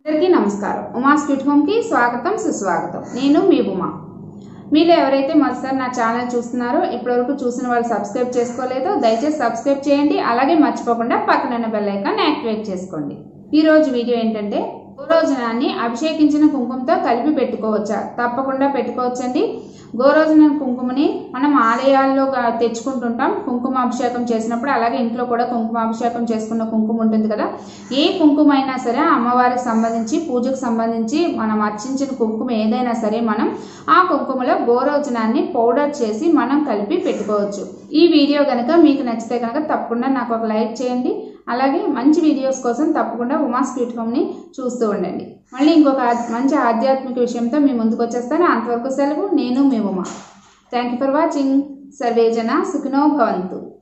అందరికీ నమస్కారం ఉమా స్వీట్ హోమ్కి స్వాగతం సుస్వాగతం నేను మీ ఉమా మీలో ఎవరైతే మొదటిసారి నా ఛానల్ చూస్తున్నారో ఇప్పటివరకు చూసిన వాళ్ళు సబ్స్క్రైబ్ చేసుకోలేదో దయచేసి సబ్స్క్రైబ్ చేయండి అలాగే మర్చిపోకుండా పక్కన బెల్ ఐకాన్ యాక్టివేట్ చేసుకోండి ఈ రోజు వీడియో ఏంటంటే గోరోజనాన్ని అభిషేకించిన కుంకుమతో కలిపి పెట్టుకోవచ్చా తప్పకుండా పెట్టుకోవచ్చండి గోరోజన కుంకుమని మనం ఆలయాల్లో గా- తెచ్చుకుంటుంటాం కుంకుమ అభిషేకం చేసినప్పుడు అలాగే ఇంట్లో కూడా కుంకుమ అభిషేకం చేసుకున్న కుంకుమ ఉంటుంది కదా ఏ కుంకుమ అయినా సరే అమ్మవారికి సంబంధించి పూజకు సంబంధించి మనం అర్చించిన కుంకుమ ఏదైనా సరే మనం ఆ కుంకుమలో గోరోజనాన్ని పౌడర్ చేసి మనం కలిపి పెట్టుకోవచ్చు ఈ వీడియో కనుక మీకు నచ్చితే కనుక తప్పకుండా నాకు ఒక లైక్ చేయండి అలాగే మంచి వీడియోస్ కోసం తప్పకుండా ఉమా స్వీట్ హోమ్ని చూస్తూ ఉండండి మళ్ళీ ఇంకొక ఆద్- మంచి ఆధ్యాత్మిక విషయంతో మీ ముందుకు వచ్చేస్తాను అంతవరకు సెలవు నేను మీ Uma thank you for watching సర్వే జన సుఖినో భవంతు